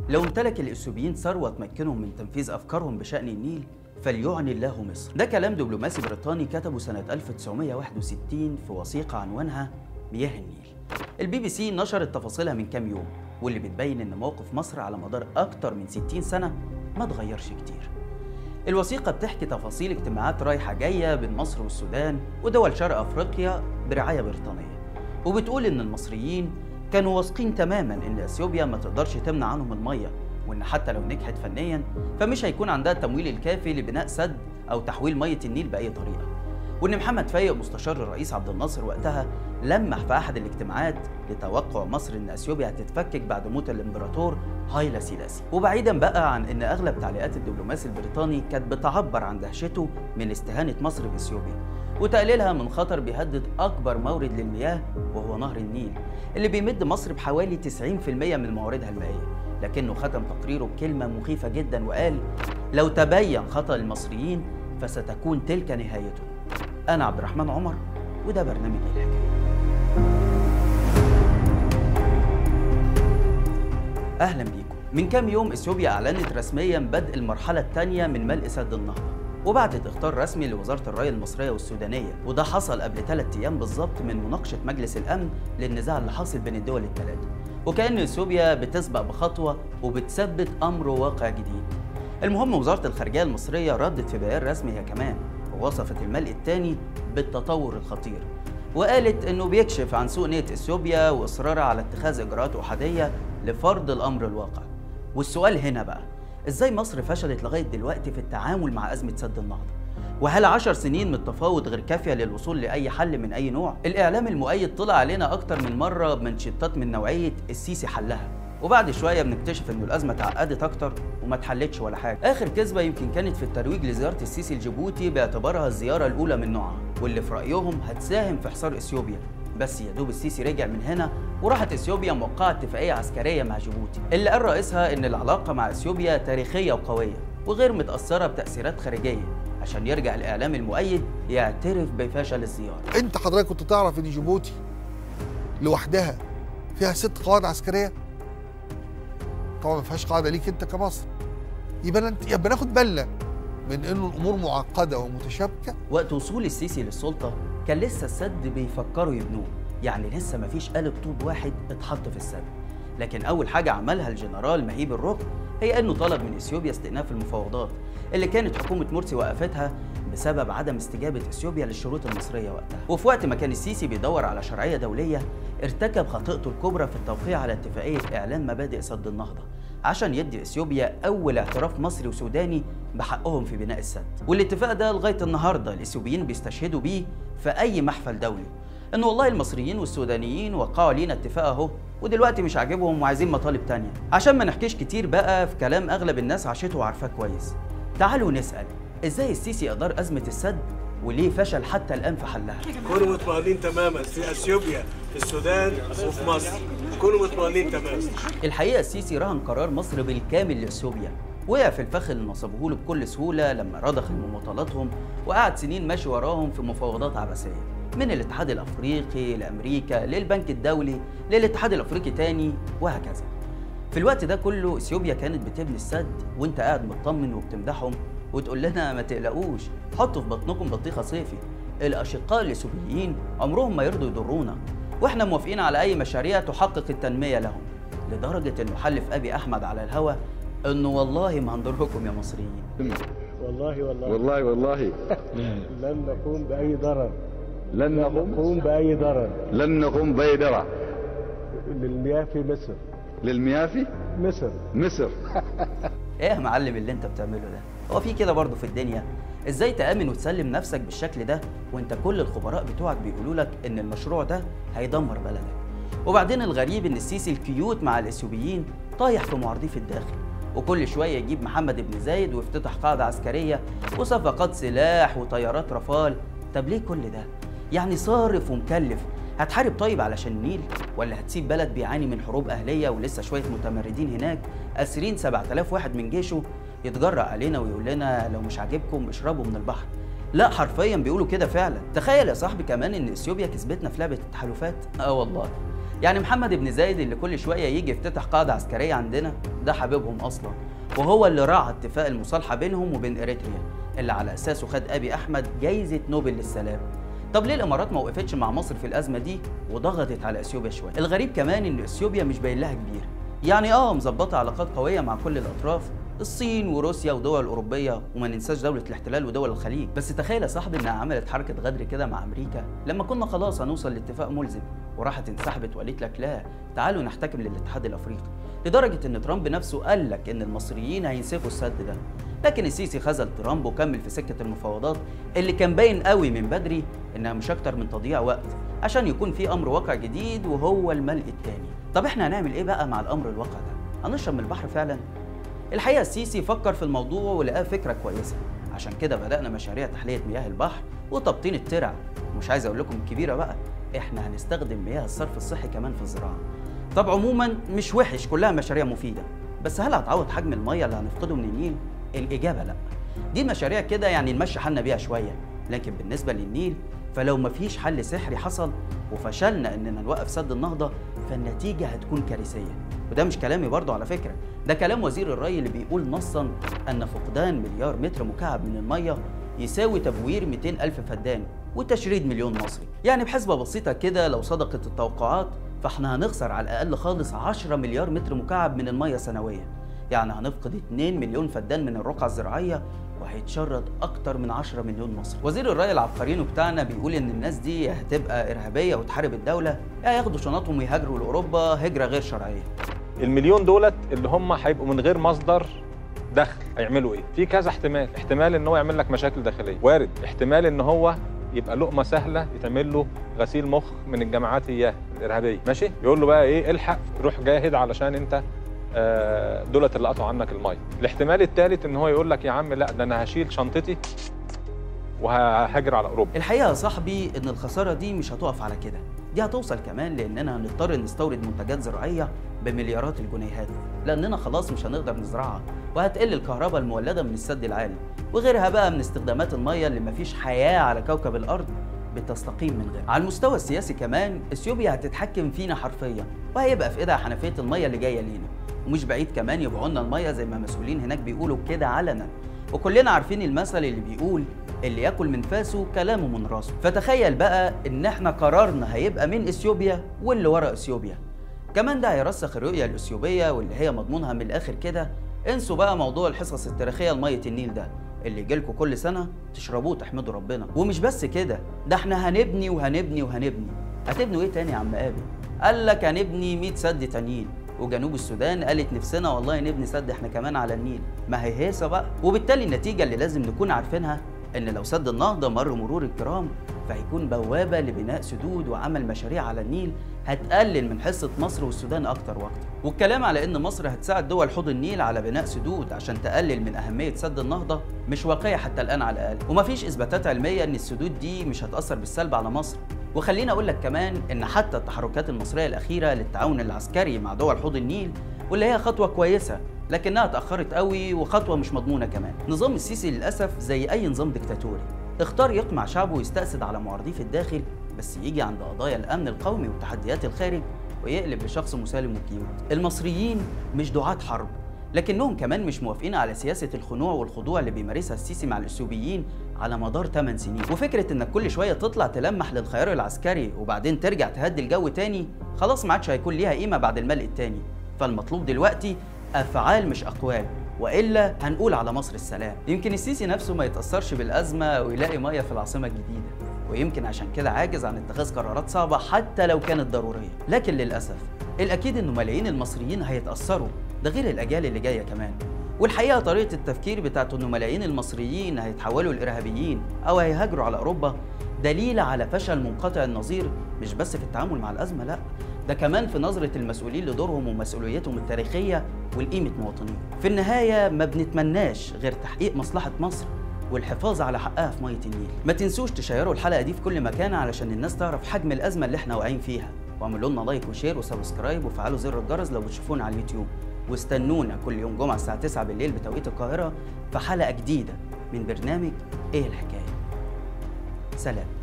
لو امتلك الإثيوبيين ثروة تمكنهم من تنفيذ أفكارهم بشأن النيل فليعني الله مصر ده كلام دبلوماسي بريطاني كتبه سنة 1961 في وثيقة عنوانها مياه النيل البي بي سي نشرت تفاصيلها من كام يوم واللي بتبين ان موقف مصر على مدار اكتر من 60 سنة ما اتغيرش كتير الوثيقة بتحكي تفاصيل اجتماعات رايحة جاية بين مصر والسودان ودول شرق أفريقيا برعاية بريطانية وبتقول إن المصريين كانوا واثقين تماما إن أثيوبيا ما تقدرش تمنع عنهم المية وإن حتى لو نجحت فنيا فمش هيكون عندها التمويل الكافي لبناء سد أو تحويل مية النيل بأي طريقة وإن محمد فايق مستشار الرئيس عبد الناصر وقتها لمح في أحد الاجتماعات لتوقع مصر إن أثيوبيا هتتفكك بعد موت الإمبراطور هايلا سيلاسي وبعيدا بقى عن إن أغلب تعليقات الدبلوماسي البريطاني كانت بتعبر عن دهشته من استهانة مصر بأثيوبيا وتقليلها من خطر بيهدد أكبر مورد للمياه وهو نهر النيل اللي بيمد مصر بحوالي 90% من مواردها المائية لكنه ختم تقريره بكلمة مخيفة جدا وقال لو تبين خطأ المصريين فستكون تلك نهايتهم أنا عبد الرحمن عمر وده برنامج الحكاية أهلا بيكم من كام يوم إثيوبيا أعلنت رسميا بدء المرحلة الثانية من ملء سد النهضة وبعتت اختار رسمي لوزارة الري المصرية والسودانية وده حصل قبل ثلاث أيام بالظبط من مناقشة مجلس الأمن للنزاع اللي حاصل بين الدول الثلاثة وكأن إثيوبيا بتسبق بخطوة وبتثبت أمر واقع جديد المهم وزارة الخارجية المصرية ردت في بيان رسمي هي كمان ووصفت الملء الثاني بالتطور الخطير وقالت انه بيكشف عن سوء نيه اثيوبيا واصرارها على اتخاذ اجراءات احاديه لفرض الامر الواقع والسؤال هنا بقى ازاي مصر فشلت لغايه دلوقتي في التعامل مع ازمه سد النهضه وهل عشر سنين من التفاوض غير كافيه للوصول لاي حل من اي نوع الاعلام المؤيد طلع علينا اكتر من مره بمنشطات من نوعيه السيسي حلها وبعد شويه بنكتشف انه الازمه اتعقدت اكتر وما اتحلتش ولا حاجه اخر كذبه يمكن كانت في الترويج لزياره السيسي لجيبوتي باعتبارها الزياره الاولى من نوعها واللي في رايهم هتساهم في حصار اثيوبيا بس يا دوب السيسي رجع من هنا وراحت اثيوبيا موقعه اتفاقيه عسكريه مع جيبوتي اللي قال رئيسها ان العلاقه مع اثيوبيا تاريخيه وقويه وغير متاثره بتاثيرات خارجيه عشان يرجع الاعلام المؤيد يعترف بفشل الزياره انت حضرتك كنت تعرف ان جيبوتي لوحدها فيها ست قواعد عسكريه طبعا ما فيهاش قاعده ليك انت كمصر يبقى انت يبقى ناخد بالنا من انه الامور معقده ومتشابكه وقت وصول السيسي للسلطة كان لسه السد بيفكروا يبنوه يعني لسه مفيش قالب طوب واحد اتحط في السد لكن أول حاجة عملها الجنرال مهيب الركن هي إنه طلب من إثيوبيا استئناف المفاوضات اللي كانت حكومة مرسي وقفتها بسبب عدم استجابة إثيوبيا للشروط المصرية وقتها وفي وقت ما كان السيسي بيدور على شرعية دولية ارتكب خطيئته الكبرى في التوقيع على اتفاقية إعلان مبادئ سد النهضة عشان يدي اثيوبيا اول اعتراف مصري وسوداني بحقهم في بناء السد والاتفاق ده لغايه النهارده الاثيوبيين بيستشهدوا بيه في اي محفل دولي ان والله المصريين والسودانيين وقعوا لينا اتفاق اهو ودلوقتي مش عاجبهم وعايزين مطالب تانية عشان ما نحكيش كتير بقى في كلام اغلب الناس عاشته وعارفاه كويس تعالوا نسال ازاي السيسي ادار ازمه السد وليه فشل حتى الان في حلها كونوا مطمئنين تماما في اثيوبيا في السودان وفي مصر كونوا مطمئنين تماما الحقيقه السيسي رهن قرار مصر بالكامل لاثيوبيا وقع في الفخ اللي نصبوه له بكل سهوله لما رضخ مماطلاتهم وقعد سنين ماشي وراهم في مفاوضات عبثيه من الاتحاد الافريقي لامريكا للبنك الدولي للاتحاد الافريقي تاني وهكذا في الوقت ده كله اثيوبيا كانت بتبني السد وانت قاعد مطمن وبتمدحهم وتقول لنا ما تقلقوش حطوا في بطنكم بطيخه صيفي الاشقاء الاثيوبيين عمرهم ما يرضوا يضرونا واحنا موافقين على اي مشاريع تحقق التنميه لهم لدرجه انه حلف ابي احمد على الهوى انه والله ما هنضركم يا مصريين والله والله والله والله لن نقوم بأي ضرر لن نقوم نقوم بأي ضرر لن نقوم بيدرة للمياه في مصر للمياه في مصر مصر ايه يا معلم اللي انت بتعمله ده هو في كده برضه في الدنيا ازاي تامن وتسلم نفسك بالشكل ده وانت كل الخبراء بتوعك بيقولوا لك ان المشروع ده هيدمر بلدك وبعدين الغريب ان السيسي الكيوت مع الاثيوبيين طايح في معارضيه في الداخل وكل شويه يجيب محمد بن زايد وافتتح قاعده عسكريه وصفقات سلاح وطيارات رافال طب ليه كل ده يعني صارف ومكلف هتحارب طيب علشان النيل ولا هتسيب بلد بيعاني من حروب اهليه ولسه شويه متمردين هناك اسرين 7000 واحد من جيشه يتجرأ علينا ويقول لنا لو مش عاجبكم اشربوا من البحر لا حرفيا بيقولوا كده فعلا تخيل يا صاحبي كمان ان اثيوبيا كسبتنا في لعبه التحالفات اه والله يعني محمد بن زايد اللي كل شويه يجي يفتتح قاعده عسكريه عندنا ده حبيبهم اصلا وهو اللي راعى اتفاق المصالحه بينهم وبين اريتريا اللي على اساسه خد ابي احمد جايزه نوبل للسلام طب ليه الامارات ما وقفتش مع مصر في الازمه دي وضغطت على اثيوبيا شويه الغريب كمان ان اثيوبيا مش باين لها كبير يعني اه مظبطه علاقات قويه مع كل الاطراف الصين وروسيا ودول اوروبيه وما ننساش دوله الاحتلال ودول الخليج بس تخيل يا صاحبي انها عملت حركه غدر كده مع امريكا لما كنا خلاص هنوصل لاتفاق ملزم وراحت انسحبت وقالت لك لا تعالوا نحتكم للاتحاد الافريقي لدرجه ان ترامب نفسه قال لك ان المصريين هينسفوا السد ده لكن السيسي خذل ترامب وكمل في سكه المفاوضات اللي كان باين قوي من بدري انها مش اكتر من تضييع وقت عشان يكون في امر واقع جديد وهو الملء الثاني طب احنا هنعمل ايه بقى مع الامر الواقع ده هنشرب من البحر فعلا الحقيقه السيسي فكر في الموضوع ولقاه فكره كويسه عشان كده بدانا مشاريع تحليه مياه البحر وتبطين الترع ومش عايز اقول لكم الكبيره بقى احنا هنستخدم مياه الصرف الصحي كمان في الزراعه طب عموما مش وحش كلها مشاريع مفيده بس هل هتعوض حجم الميه اللي هنفقده من النيل الاجابه لا دي مشاريع كده يعني نمشي حالنا بيها شويه لكن بالنسبه للنيل فلو مفيش حل سحري حصل وفشلنا اننا نوقف سد النهضه فالنتيجه هتكون كارثيه وده مش كلامي برضه على فكره ده كلام وزير الري اللي بيقول نصا ان فقدان مليار متر مكعب من الميه يساوي تبوير 200 ألف فدان وتشريد مليون مصري يعني بحسبة بسيطة كده لو صدقت التوقعات فاحنا هنخسر على الأقل خالص 10 مليار متر مكعب من المية سنويا يعني هنفقد 2 مليون فدان من الرقعة الزراعية وهيتشرد أكتر من 10 مليون مصري وزير الري العبقريين بتاعنا بيقول إن الناس دي هتبقى إرهابية وتحارب الدولة يا ياخدوا شنطهم ويهاجروا لأوروبا هجرة غير شرعية المليون دولت اللي هم هيبقوا من غير مصدر دخل هيعملوا ايه؟ في كذا احتمال، احتمال ان هو يعمل لك مشاكل داخليه، وارد، احتمال ان هو يبقى لقمه سهله يتعمل له غسيل مخ من الجماعات اياه الارهابيه، ماشي؟ يقول له بقى ايه الحق روح جاهد علشان انت آه، دولت اللي قطعوا عنك الميه. الاحتمال الثالث ان هو يقول لك يا عم لا ده انا هشيل شنطتي وههاجر على اوروبا. الحقيقة يا صاحبي إن الخسارة دي مش هتقف على كده دي هتوصل كمان لأننا هنضطر نستورد منتجات زراعية بمليارات الجنيهات لأننا خلاص مش هنقدر نزرعها وهتقل الكهرباء المولدة من السد العالي وغيرها بقى من استخدامات المية اللي مفيش حياة على كوكب الأرض بتستقيم من غيرها على المستوى السياسي كمان اثيوبيا هتتحكم فينا حرفيا وهيبقى في ايدها حنفيه الميه اللي جايه لينا ومش بعيد كمان يبيعوا لنا الميه زي ما مسؤولين هناك بيقولوا كده علنا وكلنا عارفين المثل اللي بيقول اللي ياكل من فاسه كلامه من راسه فتخيل بقى ان احنا قرارنا هيبقى من اثيوبيا واللي ورا اثيوبيا كمان ده هيرسخ الرؤيه الاثيوبيه واللي هي مضمونها من الاخر كده انسوا بقى موضوع الحصص التاريخيه لميه النيل ده اللي يجيلكوا كل سنه تشربوه تحمدوا ربنا ومش بس كده ده احنا هنبني وهنبني وهنبني هتبنوا ايه تاني يا عم قابل قال لك هنبني 100 سد تانيين وجنوب السودان قالت نفسنا والله نبني سد احنا كمان على النيل ما هي هيصه بقى وبالتالي النتيجه اللي لازم نكون عارفينها ان لو سد النهضه مر مرور الكرام فهيكون بوابه لبناء سدود وعمل مشاريع على النيل هتقلل من حصه مصر والسودان اكتر واكتر والكلام على ان مصر هتساعد دول حوض النيل على بناء سدود عشان تقلل من اهميه سد النهضه مش واقعي حتى الان على الاقل ومفيش اثباتات علميه ان السدود دي مش هتاثر بالسلب على مصر وخليني اقول لك كمان ان حتى التحركات المصريه الاخيره للتعاون العسكري مع دول حوض النيل واللي هي خطوه كويسه لكنها اتاخرت قوي وخطوه مش مضمونه كمان نظام السيسي للاسف زي اي نظام ديكتاتوري اختار يقمع شعبه ويستأسد على معارضيه في الداخل بس يجي عند قضايا الامن القومي وتحديات الخارج ويقلب لشخص مسالم وكيوت المصريين مش دعاة حرب لكنهم كمان مش موافقين على سياسة الخنوع والخضوع اللي بيمارسها السيسي مع الإثيوبيين على مدار 8 سنين وفكرة إنك كل شوية تطلع تلمح للخيار العسكري وبعدين ترجع تهدي الجو تاني خلاص ما عادش هيكون ليها قيمة بعد الملء التاني فالمطلوب دلوقتي أفعال مش أقوال والا هنقول على مصر السلام يمكن السيسي نفسه ما يتاثرش بالازمه ويلاقي ميه في العاصمه الجديده ويمكن عشان كده عاجز عن اتخاذ قرارات صعبه حتى لو كانت ضروريه لكن للاسف الاكيد انه ملايين المصريين هيتاثروا ده غير الاجيال اللي جايه كمان والحقيقه طريقه التفكير بتاعت انه ملايين المصريين هيتحولوا لارهابيين او هيهاجروا على اوروبا دليل على فشل منقطع النظير مش بس في التعامل مع الازمه لا ده كمان في نظرة المسؤولين لدورهم ومسؤوليتهم التاريخية ولقيمة مواطنيهم. في النهاية ما بنتمناش غير تحقيق مصلحة مصر والحفاظ على حقها في مية النيل. ما تنسوش تشيروا الحلقة دي في كل مكان علشان الناس تعرف حجم الأزمة اللي احنا واقعين فيها. واعملوا لنا لايك وشير وسبسكرايب وفعلوا زر الجرس لو بتشوفونا على اليوتيوب. واستنونا كل يوم جمعة الساعة 9 بالليل بتوقيت القاهرة في حلقة جديدة من برنامج إيه الحكاية. سلام.